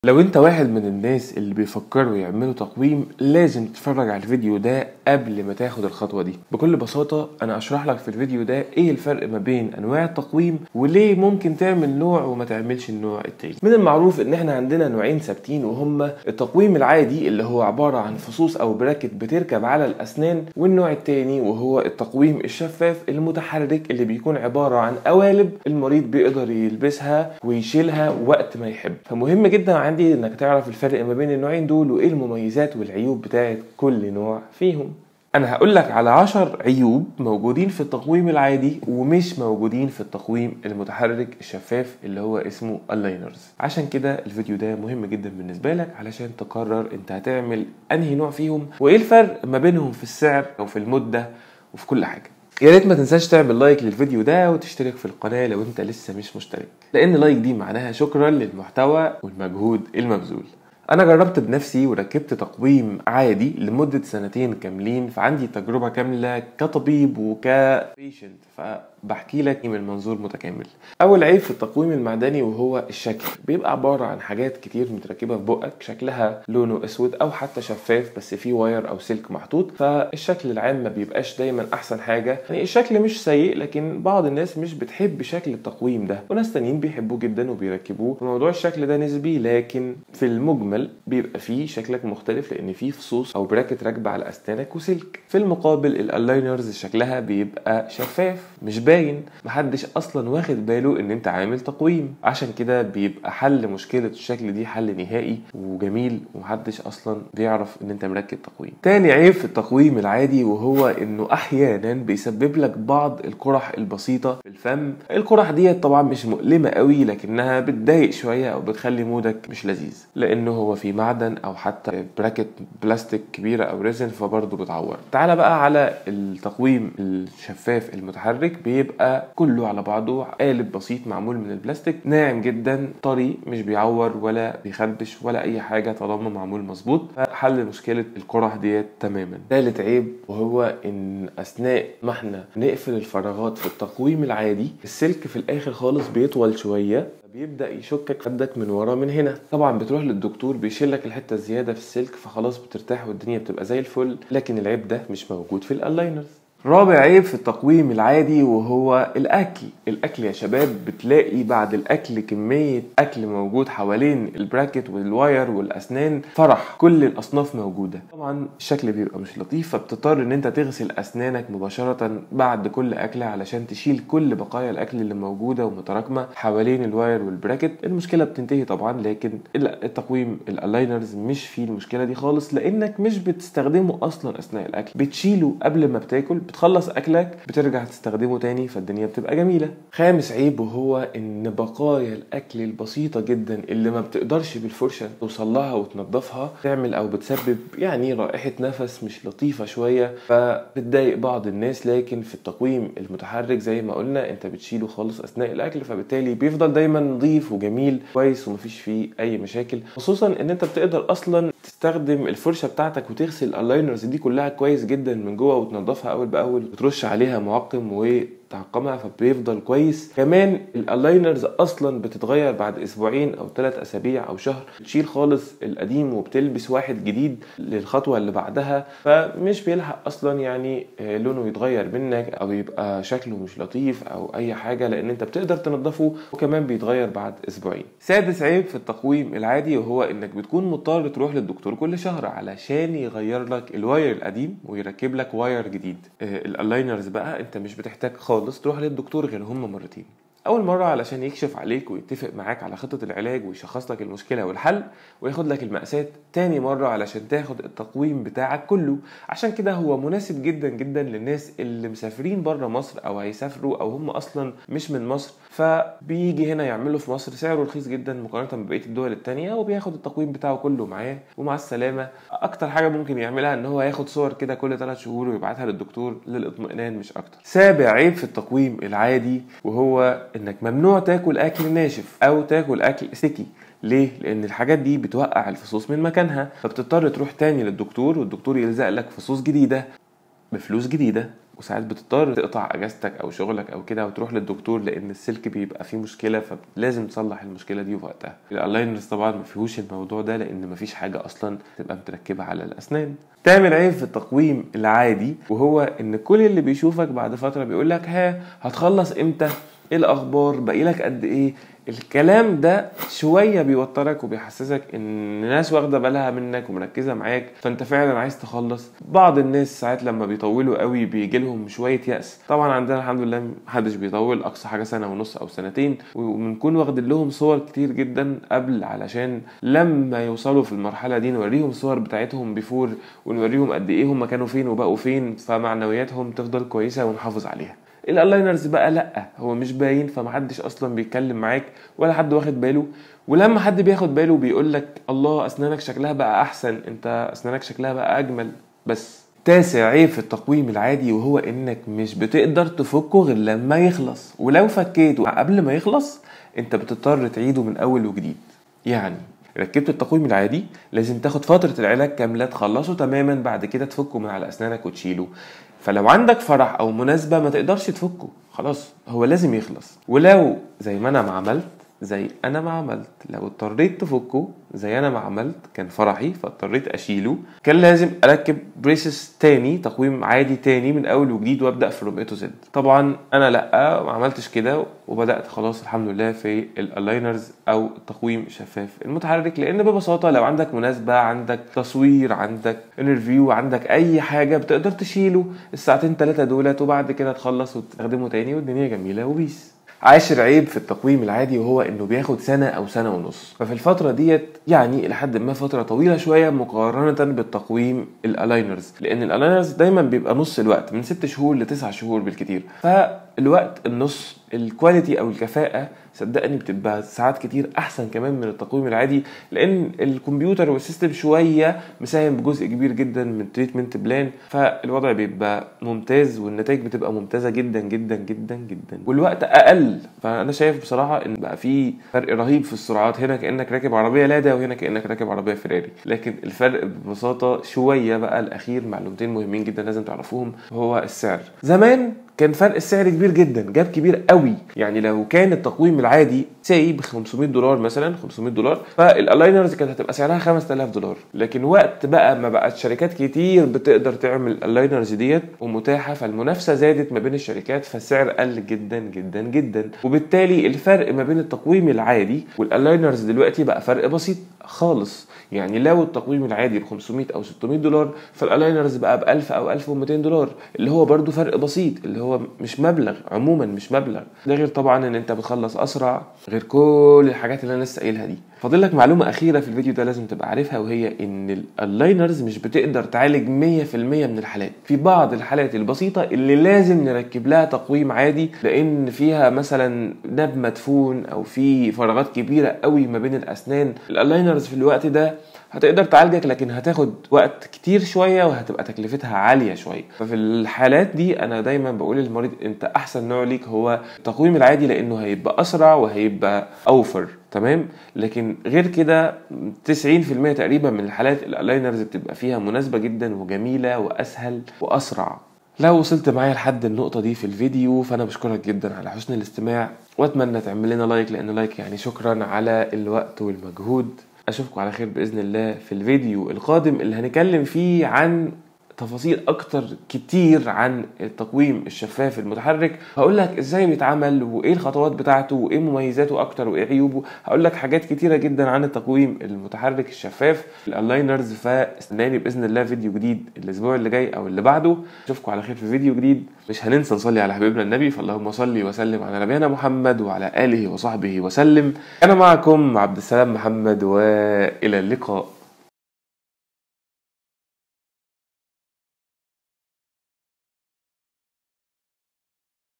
لو انت واحد من الناس اللي بيفكروا يعملوا تقويم لازم تتفرج على الفيديو ده قبل ما تاخد الخطوة دي بكل بساطة انا اشرح لك في الفيديو ده ايه الفرق ما بين انواع التقويم وليه ممكن تعمل نوع وما تعملش النوع التاني من المعروف ان احنا عندنا نوعين ثابتين وهما التقويم العادي اللي هو عبارة عن فصوص او براكت بتركب على الاسنان والنوع التاني وهو التقويم الشفاف المتحرك اللي بيكون عبارة عن قوالب المريض بيقدر يلبسها ويشيلها وقت ما يحب فمهم جدا عندي انك تعرف الفرق ما بين النوعين دول وايه المميزات والعيوب بتاعت كل نوع فيهم انا هقول لك على عشر عيوب موجودين في التقويم العادي ومش موجودين في التقويم المتحرك الشفاف اللي هو اسمه اللاينرز عشان كده الفيديو ده مهم جدا بالنسبه لك علشان تقرر انت هتعمل انهي نوع فيهم وايه الفرق ما بينهم في السعر او في المده وفي كل حاجه يا ريت ما تنساش تعمل لايك للفيديو ده وتشترك في القناه لو انت لسه مش مشترك لان لايك دي معناها شكرا للمحتوى والمجهود المبذول انا جربت بنفسي وركبت تقويم عادي لمده سنتين كاملين فعندي تجربه كامله كطبيب وكبيشنت فبحكي لك من منظور متكامل اول عيب في التقويم المعدني وهو الشكل بيبقى عباره عن حاجات كتير متركبه في بقك شكلها لونه اسود او حتى شفاف بس فيه واير او سلك محطوط فالشكل العام ما بيبقاش دايما احسن حاجه يعني الشكل مش سيء لكن بعض الناس مش بتحب شكل التقويم ده وناس تانيين بيحبوه جدا وبيركبوه موضوع الشكل ده نسبي لكن في المجمل بيبقى فيه شكلك مختلف لان فيه فصوص او براكت راكبه على اسنانك وسلك في المقابل الالاينرز شكلها بيبقى شفاف مش باين محدش اصلا واخد باله ان انت عامل تقويم عشان كده بيبقى حل مشكله الشكل دي حل نهائي وجميل ومحدش اصلا بيعرف ان انت مركب تقويم تاني عيب في التقويم العادي وهو انه احيانا بيسبب لك بعض القرح البسيطه في الفم القرح ديت طبعا مش مؤلمه قوي لكنها بتضايق شويه او بتخلي مودك مش لذيذ لانه هو في معدن او حتى براكت بلاستيك كبيره او ريزن فبرضه بتعور تعال بقى على التقويم الشفاف المتحرك بيبقى كله على بعضه قالب بسيط معمول من البلاستيك ناعم جدا طري مش بيعور ولا بيخربش ولا اي حاجه طالما معمول مظبوط فحل مشكله القرح ديت تماما ثالث عيب وهو ان اثناء ما احنا نقفل الفراغات في التقويم العادي السلك في الاخر خالص بيطول شويه بيبدا يشكك خدك من ورا من هنا طبعا بتروح للدكتور بيشيلك الحته الزياده في السلك فخلاص بترتاح والدنيا بتبقى زي الفل لكن العيب ده مش موجود في الالاينرز رابع عيب في التقويم العادي وهو الاكل الاكل يا شباب بتلاقي بعد الاكل كميه اكل موجود حوالين البراكت والواير والاسنان فرح كل الاصناف موجوده طبعا الشكل بيبقى مش لطيف فبتضطر ان انت تغسل اسنانك مباشره بعد كل اكله علشان تشيل كل بقايا الاكل اللي موجوده ومتراكمه حوالين الواير والبراكت المشكله بتنتهي طبعا لكن التقويم الالاينرز مش فيه المشكله دي خالص لانك مش بتستخدمه اصلا اثناء الاكل بتشيله قبل ما بتاكل بتخلص اكلك بترجع تستخدمه تاني فالدنيا بتبقى جميله خامس عيب وهو ان بقايا الاكل البسيطه جدا اللي ما بتقدرش بالفرشه توصل لها وتنضفها تعمل او بتسبب يعني رائحه نفس مش لطيفه شويه فبتضايق بعض الناس لكن في التقويم المتحرك زي ما قلنا انت بتشيله خالص اثناء الاكل فبالتالي بيفضل دايما نظيف وجميل كويس ومفيش فيه اي مشاكل خصوصا ان انت بتقدر اصلا تستخدم الفرشه بتاعتك وتغسل الالاينرز دي كلها كويس جدا من جوه وتنضفها اول باول وترش عليها معقم و تعقمها فبيفضل كويس كمان الالاينرز اصلا بتتغير بعد اسبوعين او ثلاث اسابيع او شهر تشيل خالص القديم وبتلبس واحد جديد للخطوه اللي بعدها فمش بيلحق اصلا يعني لونه يتغير منك او يبقى شكله مش لطيف او اي حاجه لان انت بتقدر تنضفه وكمان بيتغير بعد اسبوعين سادس عيب في التقويم العادي وهو انك بتكون مضطر تروح للدكتور كل شهر علشان يغير لك الواير القديم ويركب لك واير جديد الالاينرز بقى انت مش بتحتاج خالص خالص تروح للدكتور غير هم مرتين اول مره علشان يكشف عليك ويتفق معاك على خطه العلاج ويشخص لك المشكله والحل وياخد لك المقاسات تاني مره علشان تاخد التقويم بتاعك كله عشان كده هو مناسب جدا جدا للناس اللي مسافرين بره مصر او هيسافروا او هم اصلا مش من مصر فبيجي هنا يعمله في مصر سعره رخيص جدا مقارنه ببقيه الدول التانية وبياخد التقويم بتاعه كله معاه ومع السلامه اكتر حاجه ممكن يعملها ان هو ياخد صور كده كل 3 شهور ويبعتها للدكتور للاطمئنان مش اكتر سابع عيب في التقويم العادي وهو انك ممنوع تاكل اكل ناشف او تاكل اكل سكي ليه؟ لأن الحاجات دي بتوقع الفصوص من مكانها فبتضطر تروح تاني للدكتور والدكتور يلزق لك فصوص جديدة بفلوس جديدة وساعات بتضطر تقطع اجازتك او شغلك او كده وتروح للدكتور لان السلك بيبقى فيه مشكله فلازم تصلح المشكله دي في وقتها الالاينرز طبعا ما فيهوش الموضوع ده لان ما فيش حاجه اصلا تبقى متركبه على الاسنان تعمل عيب في التقويم العادي وهو ان كل اللي بيشوفك بعد فتره بيقول لك ها هتخلص امتى ايه الاخبار باقي لك قد ايه الكلام ده شويه بيوترك وبيحسسك ان الناس واخده بالها منك ومركزه معاك فانت فعلا عايز تخلص بعض الناس ساعات لما بيطولوا قوي بيجي لهم شويه يأس طبعا عندنا الحمد لله محدش بيطول اقصى حاجه سنه ونص او سنتين وبنكون واخدين لهم صور كتير جدا قبل علشان لما يوصلوا في المرحله دي نوريهم الصور بتاعتهم بيفور ونوريهم قد ايه هم كانوا فين وبقوا فين فمعنوياتهم تفضل كويسه ونحافظ عليها الالاينرز بقى لا هو مش باين فمحدش اصلا بيتكلم معاك ولا حد واخد باله ولما حد بياخد باله بيقول لك الله اسنانك شكلها بقى احسن انت اسنانك شكلها بقى اجمل بس تاسع عيب في التقويم العادي وهو انك مش بتقدر تفكه غير لما يخلص ولو فكيته قبل ما يخلص انت بتضطر تعيده من اول وجديد يعني ركبت التقويم العادي لازم تاخد فترة العلاج كاملة تخلصه تماما بعد كده تفكه من على أسنانك وتشيله فلو عندك فرح أو مناسبة ما تقدرش تفكه خلاص هو لازم يخلص ولو زي ما أنا ما عملت زي انا ما عملت لو اضطريت تفكه زي انا ما عملت كان فرحي فاضطريت اشيله كان لازم اركب بريسس تاني تقويم عادي تاني من اول وجديد وابدا فروم اي تو زد طبعا انا لا ما عملتش كده وبدات خلاص الحمد لله في الالاينرز او التقويم الشفاف المتحرك لان ببساطه لو عندك مناسبه عندك تصوير عندك انترفيو عندك اي حاجه بتقدر تشيله الساعتين ثلاثه دولت وبعد كده تخلص وتستخدمه تاني والدنيا جميله وبيس عاشر عيب في التقويم العادي وهو انه بياخد سنه او سنه ونص ففي الفتره ديت يعني لحد ما فتره طويله شويه مقارنه بالتقويم الالاينرز لان الالاينرز دايما بيبقى نص الوقت من ست شهور لتسع شهور بالكتير فالوقت النص الكواليتي او الكفاءه صدقني بتبقى ساعات كتير احسن كمان من التقويم العادي لان الكمبيوتر والسيستم شويه مساهم بجزء كبير جدا من التريتمنت بلان فالوضع بيبقى ممتاز والنتائج بتبقى ممتازه جدا جدا جدا جدا والوقت اقل فانا شايف بصراحه ان بقى في فرق رهيب في السرعات هنا كانك راكب عربيه لادا وهنا كانك راكب عربيه فيراري لكن الفرق ببساطه شويه بقى الاخير معلومتين مهمين جدا لازم تعرفوهم هو السعر زمان كان فرق السعر كبير جدا جاب كبير قوي يعني لو كان التقويم العادي ساي ب 500 دولار مثلا 500 دولار فالالاينرز كانت هتبقى سعرها 5000 دولار لكن وقت بقى ما بقت شركات كتير بتقدر تعمل الالاينرز ديت ومتاحه فالمنافسه زادت ما بين الشركات فالسعر قل جدا جدا جدا وبالتالي الفرق ما بين التقويم العادي والالاينرز دلوقتي بقى فرق بسيط خالص يعني لو التقويم العادي ب 500 او 600 دولار فالالاينرز بقى ب 1000 او 1200 دولار اللي هو برضو فرق بسيط اللي هو مش مبلغ عموما مش مبلغ ده غير طبعا ان انت بتخلص اسرع غير كل الحاجات اللي انا لسه قايلها دي فاضل لك معلومه اخيره في الفيديو ده لازم تبقى عارفها وهي ان اللاينرز مش بتقدر تعالج 100% من الحالات في بعض الحالات البسيطه اللي لازم نركب لها تقويم عادي لان فيها مثلا ناب مدفون او في فراغات كبيره قوي ما بين الاسنان اللاينرز في الوقت ده هتقدر تعالجك لكن هتاخد وقت كتير شويه وهتبقى تكلفتها عاليه شويه ففي الحالات دي انا دايما بقول للمريض انت احسن نوع ليك هو التقويم العادي لانه هيبقى اسرع وهيبقى اوفر تمام لكن غير كده 90% تقريبا من الحالات الالاينرز بتبقى فيها مناسبه جدا وجميله واسهل واسرع لو وصلت معايا لحد النقطة دي في الفيديو فأنا بشكرك جدا على حسن الاستماع وأتمنى تعمل لنا لايك لأن لايك يعني شكرا على الوقت والمجهود اشوفكم على خير باذن الله في الفيديو القادم اللي هنتكلم فيه عن تفاصيل اكتر كتير عن التقويم الشفاف المتحرك هقول لك ازاي بيتعمل وايه الخطوات بتاعته وايه مميزاته اكتر وايه عيوبه هقول لك حاجات كتيره جدا عن التقويم المتحرك الشفاف الالاينرز فاستناني باذن الله فيديو جديد الاسبوع اللي جاي او اللي بعده اشوفكم على خير في فيديو جديد مش هننسى نصلي على حبيبنا النبي فاللهم صل وسلم على نبينا محمد وعلى اله وصحبه وسلم انا معكم عبد السلام محمد والى اللقاء